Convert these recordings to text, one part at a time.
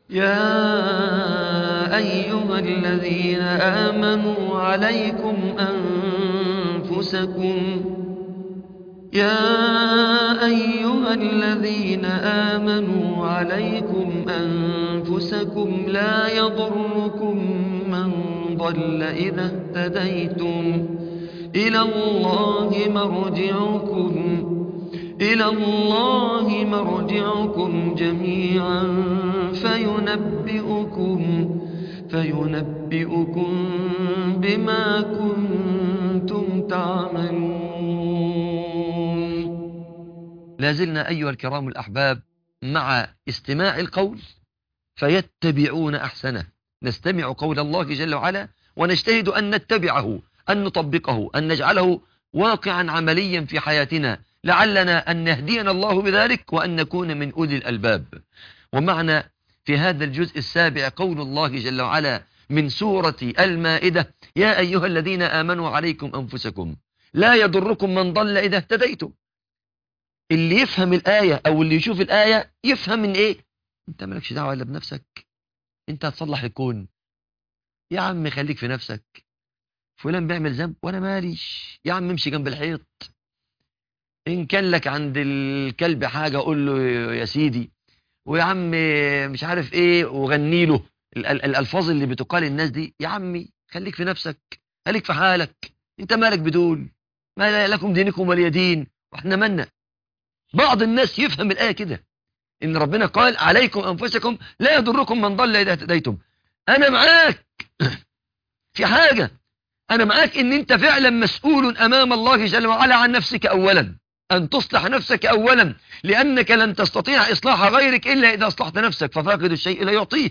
يا أيها الذين آمنوا عليكم أنفسكم يا أيها الذين آمنوا عليكم أنفسكم لا يضركم من ضل إذا اهتديتم إلى الله مرجعكم إلى الله مرجعكم جميعا فينبئكم فينبئكم بما كنتم تعملون لازلنا أيها الكرام الأحباب مع استماع القول فيتبعون أحسنه نستمع قول الله جل وعلا ونجتهد أن نتبعه أن نطبقه أن نجعله واقعا عمليا في حياتنا لعلنا أن يهدينا الله بذلك وأن نكون من أولي الألباب ومعنا في هذا الجزء السابع قول الله جل وعلا من سورة المائدة يا أيها الذين آمنوا عليكم أنفسكم لا يضركم من ضل إذا اهتديتم اللي يفهم الآية أو اللي يشوف الآية يفهم من إيه أنت مالكش دعوة إلا بنفسك أنت هتصلح الكون يا عم خليك في نفسك فلان بيعمل ذنب وأنا ماليش يا عم امشي جنب الحيط إن كان لك عند الكلب حاجة قول له يا سيدي ويا عم مش عارف إيه وغني له ال- ال- الألفاظ اللي بتقال الناس دي يا عمي خليك في نفسك خليك في حالك أنت مالك بدول ما لكم دينكم ولي دين واحنا مالنا بعض الناس يفهم الآية كده إن ربنا قال عليكم أنفسكم لا يضركم من ضل إذا اهتديتم أنا معاك في حاجة أنا معاك إن أنت فعلا مسؤول أمام الله جل وعلا عن نفسك أولا أن تصلح نفسك أولا لأنك لن تستطيع إصلاح غيرك إلا إذا أصلحت نفسك ففاقد الشيء لا يعطيه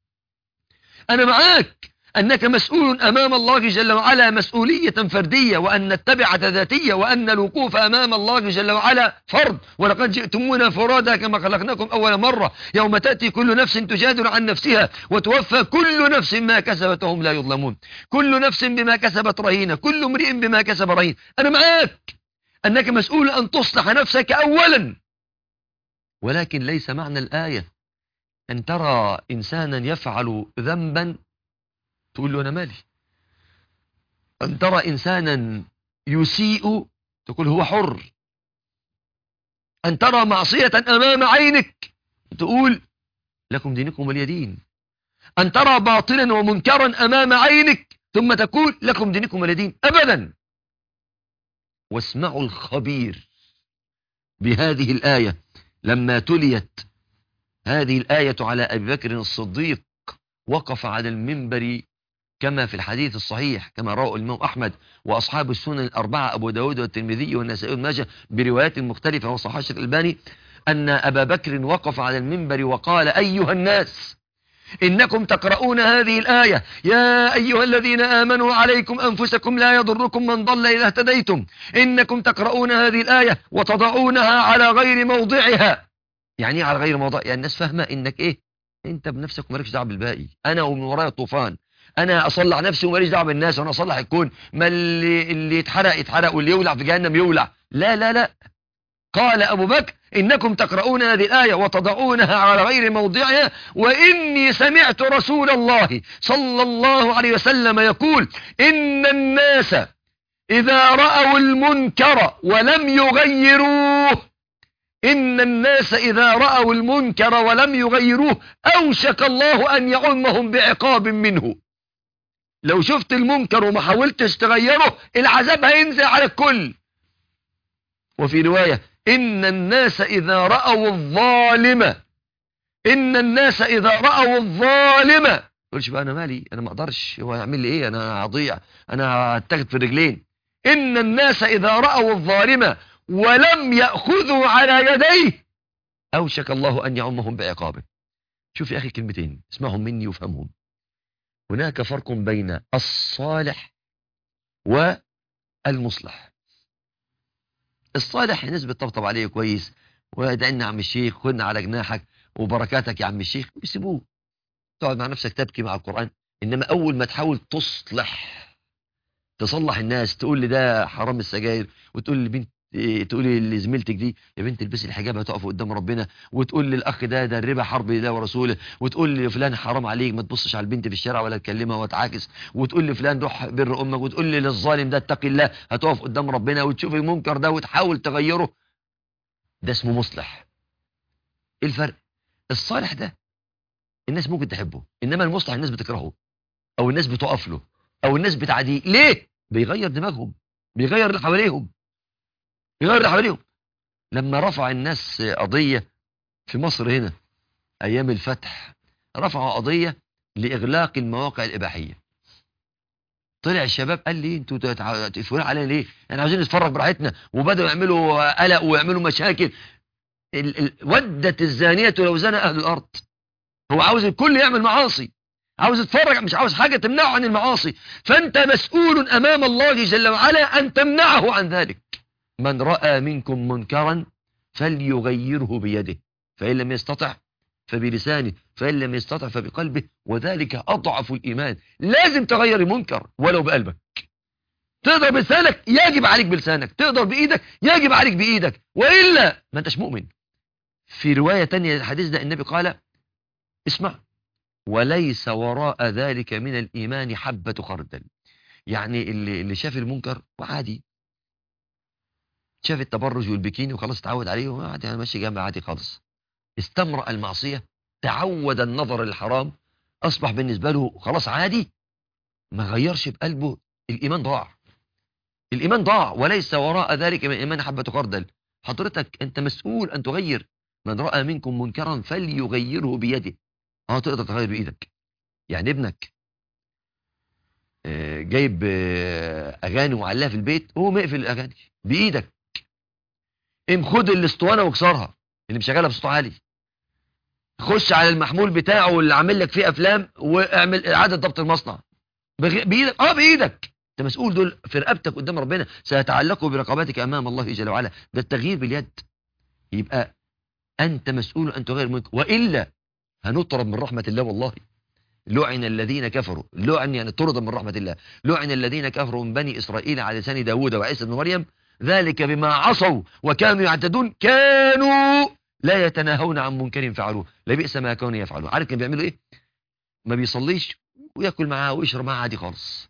أنا معاك أنك مسؤول أمام الله جل وعلا مسؤولية فردية وأن التبعة ذاتية وأن الوقوف أمام الله جل وعلا فرض ولقد جئتمونا فرادا كما خلقناكم أول مرة يوم تأتي كل نفس تجادل عن نفسها وتوفى كل نفس ما كسبت وهم لا يظلمون كل نفس بما كسبت رهينة كل امرئ بما كسب رهين أنا معاك أنك مسؤول أن تصلح نفسك أولا ولكن ليس معنى الآية أن ترى إنسانا يفعل ذنبا تقول له أنا مالي أن ترى إنسانا يسيء تقول هو حر أن ترى معصية أمام عينك تقول لكم دينكم ولي دين أن ترى باطلا ومنكرا أمام عينك ثم تقول لكم دينكم ولي دين أبدا واسمعوا الخبير بهذه الآية لما تليت هذه الآية على أبي بكر الصديق وقف على المنبر كما في الحديث الصحيح كما رواه الإمام أحمد وأصحاب السنن الأربعة أبو داود والترمذي والنسائي والماجه بروايات مختلفة وصحاش الألباني أن أبا بكر وقف على المنبر وقال أيها الناس إنكم تقرؤون هذه الآية يا أيها الذين آمنوا عليكم أنفسكم لا يضركم من ضل إذا اهتديتم إنكم تقرؤون هذه الآية وتضعونها على غير موضعها يعني ايه على غير موضع يعني الناس فاهمة إنك إيه أنت بنفسك ومالكش دعوه بالباقي أنا ومن ورايا الطوفان أنا أصلح نفسي وماليش دعوه بالناس وأنا أصلح الكون ما اللي, اللي يتحرق يتحرق واللي يولع في جهنم يولع لا لا لا قال أبو بكر إنكم تقرؤون هذه الآية وتضعونها على غير موضعها وإني سمعت رسول الله صلى الله عليه وسلم يقول إن الناس إذا رأوا المنكر ولم يغيروه إن الناس إذا رأوا المنكر ولم يغيروه أوشك الله أن يعمهم بعقاب منه لو شفت المنكر وما حاولتش تغيره العذاب هينزل على الكل وفي رواية إن الناس إذا رأوا الظالم إن الناس إذا رأوا الظالم تقولش بقى أنا مالي أنا ما أقدرش هو يعمل لي إيه أنا هضيع أنا هتاخد في الرجلين إن الناس إذا رأوا الظالم ولم يأخذوا على يديه أوشك الله أن يعمهم بعقابه شوف يا أخي كلمتين اسمعهم مني وفهمهم هناك فرق بين الصالح والمصلح الصالح الناس بتطبطب عليه كويس وادعنا عم الشيخ خدنا على جناحك وبركاتك يا عم الشيخ بيسيبوه تقعد مع نفسك تبكي مع القرآن إنما أول ما تحاول تصلح تصلح الناس تقول لي ده حرام السجاير وتقول لي بنت إيه، تقولي لزميلتك دي يا بنت البسي الحجاب هتقف قدام ربنا وتقول للاخ ده ده الربا حرب لله ورسوله وتقول لفلان حرام عليك ما تبصش على البنت في الشارع ولا تكلمها وتعاكس وتقول لفلان روح بر امك وتقول لي للظالم ده اتقي الله هتقف قدام ربنا وتشوف المنكر ده وتحاول تغيره ده اسمه مصلح ايه الفرق الصالح ده الناس ممكن تحبه انما المصلح الناس بتكرهه او الناس بتقف له او الناس بتعاديه ليه بيغير دماغهم بيغير اللي حواليهم بيغير اللي حواليهم لما رفع الناس قضية في مصر هنا ايام الفتح رفعوا قضية لاغلاق المواقع الاباحية طلع الشباب قال لي انتوا تتع- تقفلوا علينا ليه احنا عاوزين نتفرج براحتنا وبدأوا يعملوا قلق ويعملوا مشاكل ال- ال- ودت الزانية لو زنى اهل الارض هو عاوز الكل يعمل معاصي عاوز يتفرج مش عاوز حاجة تمنعه عن المعاصي فأنت مسؤول أمام الله جل وعلا أن تمنعه عن ذلك من رأى منكم منكرا فليغيره بيده فإن لم يستطع فبلسانه فإن لم يستطع فبقلبه وذلك أضعف الإيمان لازم تغير المنكر ولو بقلبك تقدر بلسانك يجب عليك بلسانك تقدر بإيدك يجب عليك بإيدك وإلا ما أنتش مؤمن في رواية تانية الحديث ده النبي قال اسمع وليس وراء ذلك من الإيمان حبة خردل يعني اللي, اللي شاف المنكر وعادي شاف التبرج والبكيني وخلاص اتعود عليه وعادي انا ماشي جنب عادي خالص استمرأ المعصية تعود النظر للحرام أصبح بالنسبة له خلاص عادي ما غيرش بقلبه الإيمان ضاع الإيمان ضاع وليس وراء ذلك من الإيمان حبة خردل حضرتك أنت مسؤول أن تغير من رأى منكم منكرا فليغيره بيده اه تقدر تغير بايدك يعني ابنك آه، جايب آه، اغاني وعلقها في البيت هو مقفل الاغاني بايدك ام خد الاسطوانه واكسرها اللي مشغلها بصوت عالي خش على المحمول بتاعه اللي عامل لك فيه افلام واعمل اعاده ضبط المصنع بغ- بايدك اه بايدك انت مسؤول دول في رقبتك قدام ربنا سيتعلقوا برقبتك امام الله جل وعلا ده التغيير باليد يبقى انت مسؤول ان تغير منك والا هنطرد من رحمة الله والله لعن الذين كفروا لعن يعني طرد من رحمة الله لعن الذين كفروا من بني إسرائيل على لسان داود وعيسى بن مريم ذلك بما عصوا وكانوا يعتدون كانوا لا يتناهون عن منكر فعلوه لبئس ما كانوا يفعلون عارف كانوا بيعملوا ايه ما بيصليش وياكل معاه ويشرب معاه عادي خالص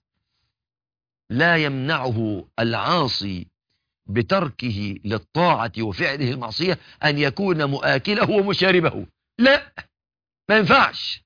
لا يمنعه العاصي بتركه للطاعة وفعله المعصية أن يكون مؤاكله ومشاربه لا ما ينفعش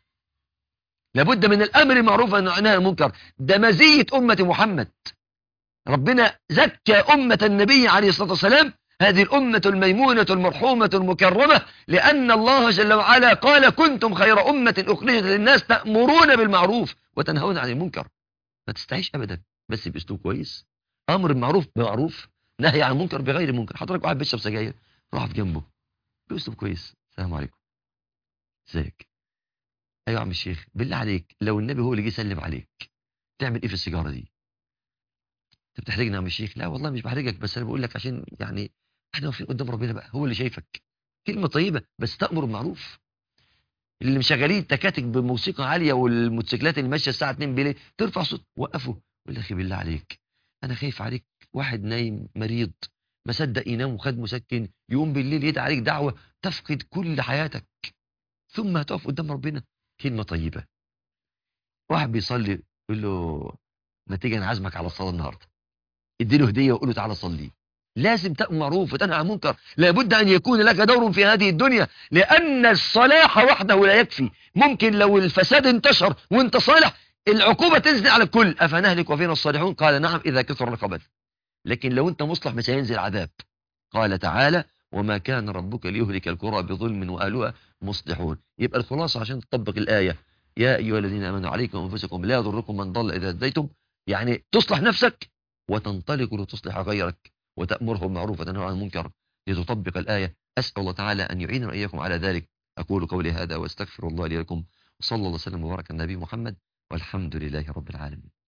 لابد من الامر المعروف والنهي عن المنكر ده مزيه امه محمد ربنا زكى امه النبي عليه الصلاه والسلام هذه الامه الميمونه المرحومه المكرمه لان الله جل وعلا قال كنتم خير امه اخرجت للناس تامرون بالمعروف وتنهون عن المنكر ما تستحيش ابدا بس باسلوب كويس امر المعروف بمعروف نهي عن المنكر بغير منكر حضرتك واحد بيشرب سجاير روح في جنبه باسلوب كويس السلام عليكم ازيك ايوه يا عم الشيخ بالله عليك لو النبي هو اللي جه يسلم عليك تعمل ايه في السيجاره دي انت بتحرجني يا عم الشيخ لا والله مش بحرجك بس انا بقول لك عشان يعني احنا واقفين قدام ربنا بقى هو اللي شايفك كلمه طيبه بس تامر بالمعروف اللي مشغلين التكاتك بموسيقى عاليه والموتوسيكلات اللي ماشيه الساعه 2 بالليل ترفع صوت وقفوا يقول يا اخي بالله عليك انا خايف عليك واحد نايم مريض ما صدق ينام وخد مسكن يقوم بالليل يدعي عليك دعوه تفقد كل حياتك ثم هتقف قدام ربنا كلمة طيبة واحد بيصلي يقول له ما تيجي انا عازمك على الصلاة النهاردة اديله هدية وقول له تعالى صلي لازم تأمر معروف وتنهى عن منكر لابد أن يكون لك دور في هذه الدنيا لأن الصلاح وحده لا يكفي ممكن لو الفساد انتشر وانت صالح العقوبة تنزل على الكل أفنهلك وفينا الصالحون قال نعم إذا كثر الخبث لكن لو انت مصلح مش هينزل عذاب قال تعالى وما كان ربك ليهلك القرى بظلم وأهلها مصلحون يبقى الخلاصة عشان تطبق الآية يا أيها الذين آمنوا عليكم أنفسكم لا يضركم من ضل إذا هديتم يعني تصلح نفسك وتنطلق لتصلح غيرك وتأمره بالمعروف وتنهى عن المنكر لتطبق الآية أسأل الله تعالى أن يعين وإياكم على ذلك أقول قولي هذا وأستغفر الله لي ولكم وصلى الله وسلم وبارك على النبي محمد والحمد لله رب العالمين